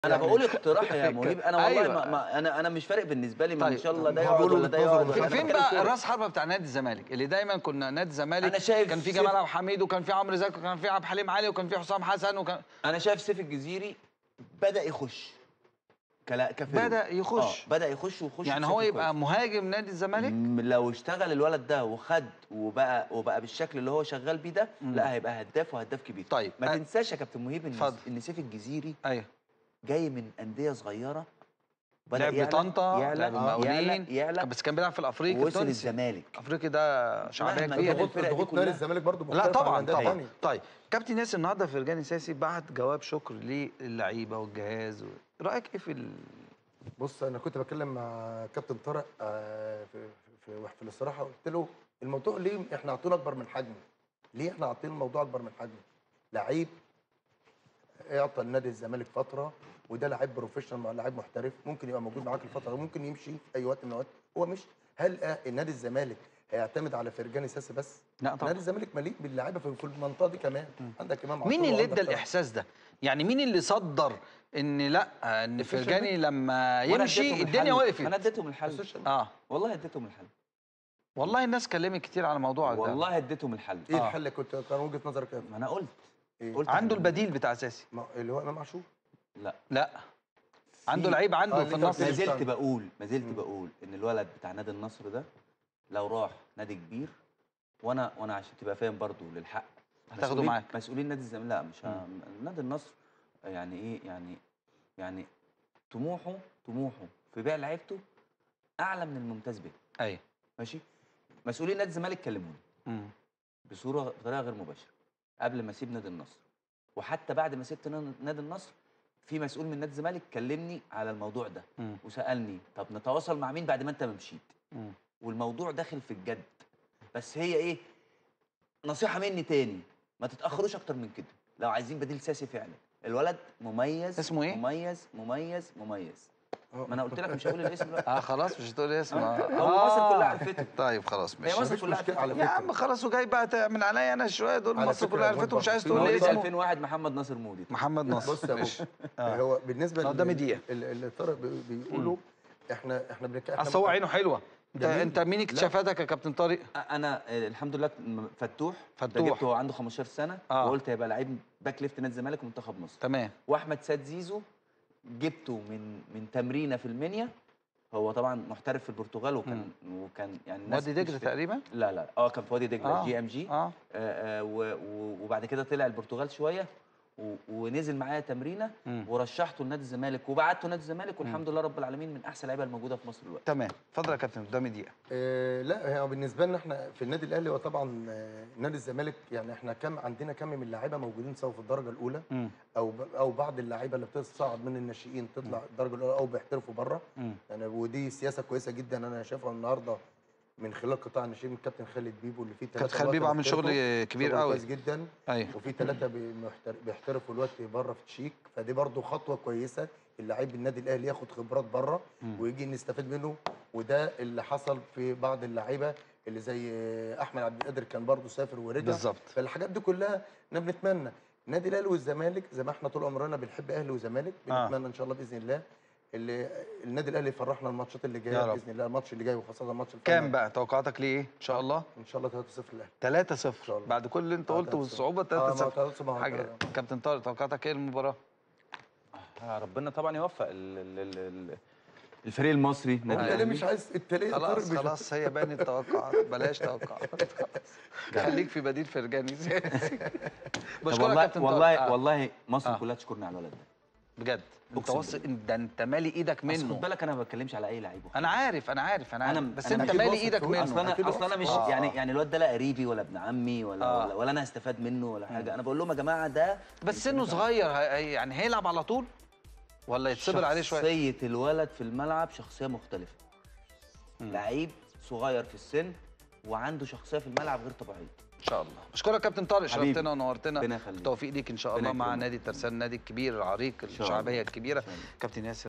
انا يعني بقول اقتراح يا مهيب انا والله أيوة. ما, ما انا انا مش فارق بالنسبه لي ما طيب. ان شاء الله ده ما يقعد بقولوا ولا ده وجهة يقعد نظر ولا أنا فين بتكلم بقى كورة. راس حربه بتاع نادي الزمالك اللي دايما كنا نادي الزمالك أنا شايف كان في سيف- جمال عبد الحميد وكان في عمرو زكي وكان في عبد الحليم علي وكان في حسام حسن وكان انا شايف سيف الجزيري بدا يخش كلا كفيرو بدأ يخش. اه بدا يخش ويخش يعني بشكل هو يبقى كويس. مهاجم نادي الزمالك م- لو اشتغل الولد ده وخد وبقى وبقى بالشكل اللي هو شغال بيه ده لا هيبقى هداف وهداف كبير طيب. ما أ- تنساش يا كابتن مهيب ان اتفضل. ان سيف الجزيري ايوه جاي من انديه صغيره لعب يعلى- بطنطا يعلى لعب المقاولين يعلى يعلى بس كان بيلعب في الافريقي وصل التونسي الزمالك افريقيا ده شعبيه مهما كبيره كان ضغوط الفرق دي ضغوط كلها. نادي الزمالك برضه لا مختلف عن طبعا الأندية طبعا التانية. طيب كابتن ياسر النهارده فرجاني ساسي بعت جواب شكر للعيبه والجهاز و... رايك ايه في ال... بص انا كنت بتكلم مع كابتن طارق آه، في في في الاستراحه قلت له الموضوع ليه احنا عاطينه اكبر من حجمه؟ ليه احنا عاطين الموضوع اكبر من حجمه؟ لعيب اعطى لنادي الزمالك فتره وده لعيب بروفيشنال مع لعيب محترف ممكن يبقى موجود معاك الفتره ممكن يمشي في اي وقت من الاوقات هو مش هل آه، نادي الزمالك هيعتمد على فرجاني ساسي بس؟ لا طبعا نادي الزمالك مليء باللعيبه في في المنطقه دي كمان عندك امام مين عاشور اللي وعندك ادى طارق. الاحساس ده يعني مين اللي صدر ان لا ان السوشيال فرجاني لما وأنا يمشي اديتهم الدنيا الحل. وقفت انا اديتهم الحل السوشيال اه والله اديتهم الحل والله الناس كلمت كتير على موضوع ده والله اديتهم الحل ايه آه. الحل كنت كان وجهه نظرك ايه؟ ما انا قلت إيه؟ قلت عنده حل. البديل بتاع ساسي ما- اللي هو امام عاشور لا لا عنده في- لعيب عنده آه، في اللي النص كان ما في- زلت بقول ما زلت مم. بقول ان الولد بتاع نادي النصر ده لو راح نادي كبير وانا وانا عشان تبقى فاهم برضو للحق هتاخده مسؤولين- معاك. مسؤولين نادي الزمالك لا مش ه... نادي النصر يعني ايه يعني يعني طموحه طموحه في بيع لعيبته اعلى من الممتاز به ايوه ماشي مسؤولين نادي الزمالك كلموني مم. بصوره بطريقه غير مباشره قبل ما اسيب نادي النصر وحتى بعد ما سبت نا- نادي النصر في مسؤول من نادي الزمالك كلمني على الموضوع ده مم. وسالني طب نتواصل مع مين بعد ما انت ما مشيت مم. والموضوع داخل في الجد بس هي ايه نصيحه مني تاني ما تتاخروش اكتر من كده لو عايزين بديل ساسي فعلا الولد مميز اسمه إيه؟ مميز مميز مميز آه. ما انا قلت لك مش هقول الاسم دلوقتي اه خلاص مش هتقول اسم هو مصر كلها عرفته طيب خلاص هي ماشي مصر مفيش كلها مشكلة عرفته على يا فكرة. عم خلاص وجاي بقى تعمل عليا انا شويه دول على مصر فكرة كلها يا عرفته برضه مش عايز في تقول لي مواليد موضوع- اسمه 2001 محمد ناصر مودي محمد نصر بص يا ماشي. ابو هو بالنسبه قدام لل- دقيقة. ال- اللي طارق بي- بيقولوا احنا احنا بنتكلم اصل هو عينه حلوه انت جميل. انت مين لا. اكتشافاتك يا كابتن طارق انا آه، الحمد لله م- فتوح ده فتوح. جبته وهو عنده 15 سنه آه. وقلت هيبقى لعيب باك ليفت نادي الزمالك ومنتخب مصر تمام واحمد ساد زيزو جبته من من تمرينه في المنيا هو طبعا محترف في البرتغال وكان وكان يعني الناس وادي دجله مش- تقريبا لا لا اه كان في وادي دجله آه. جي ام جي اه آه، آه، و- و- وبعد كده طلع البرتغال شويه و- ونزل معايا تمرينه مم. ورشحته لنادي الزمالك وبعته نادي الزمالك والحمد لله رب العالمين من احسن اللعيبه الموجوده في مصر دلوقتي تمام اتفضل يا كابتن قدامي دقيقه اه لا هو بالنسبه لنا احنا في النادي الاهلي هو طبعا آه، نادي الزمالك يعني احنا كم عندنا كم من اللعيبه موجودين سواء في الدرجه الاولى مم. او ب- او بعض اللعيبه اللي بتصعد من الناشئين تطلع الدرجه الاولى او بيحترفوا بره مم. يعني ودي سياسه كويسه جدا انا شايفها النهارده من خلال قطاع الناشئين الكابتن خالد بيبو اللي فيه كابتن ثلاثة خالد بيبو دلوقتي عامل شغل بيحترفوا. كبير شغل قوي كويس جدا ايوه وفي ثلاثه بيحترفوا دلوقتي بره في تشيك فدي برضو خطوه كويسه اللعيب النادي الاهلي ياخد خبرات بره مم. ويجي نستفيد منه وده اللي حصل في بعض اللعيبه اللي زي احمد عبد القادر كان برضو سافر ورجع بالظبط فالحاجات دي كلها احنا بنتمنى النادي الاهلي والزمالك زي ما احنا طول عمرنا بنحب اهلي وزمالك آه. بنتمنى ان شاء الله باذن الله اللي النادي الاهلي يفرحنا الماتشات اللي يا جايه رب. باذن الله الماتش اللي جاي وخاصه الماتش كام الفاينل. بقى توقعاتك ليه ايه ان شاء الله ان شاء الله 3-0 الاهلي 3 شاء 0 الله. بعد كل اللي انت آه، قلته 3-0. والصعوبه اه 3 ما 0 3-0 ما هو حاجه كابتن طارق توقعاتك ايه المباراه آه، ربنا طبعا يوفق ال- ال- ال- ال- الفريق المصري هو نادي انت ليه الأهلي. مش عايز انت ليه يا طارق خلاص مش- خلاص هي بانت توقعات بلاش توقعات خليك في بديل فرجاني طب بشكرك والله كابتن طارق والله آه. والله مصر آه. كلها تشكرني على الولد ده بجد انت أقسم واثق إن- ده انت مالي ايدك بس خد منه بالك انا ما بتكلمش على اي لعيب انا عارف انا عارف انا عارف أنا- بس أنا انت أكيد مالي واثق ايدك فيه. منه اصل انا أكيد اصل انا مش آه. يعني يعني الواد ده لا قريبي ولا ابن عمي ولا آه. ولا, ولا انا هستفاد منه ولا حاجه انا بقول لهم يا جماعه ده بس سنه صغير هي- هي- يعني هيلعب على طول ولا يتصبر عليه شويه شخصيه الولد في الملعب شخصيه مختلفه مم. لعيب صغير في السن وعنده شخصيه في الملعب غير طبيعيه ان شاء الله بشكرك كابتن طارق حبيبي. شرفتنا ونورتنا ربنا يخليك. بالتوفيق ليك ان شاء ربنا الله مع يكرمك. نادي الترسانة النادي الكبير العريق شاء الله. الشعبيه الكبيره إن شاء الله. كابتن ياسر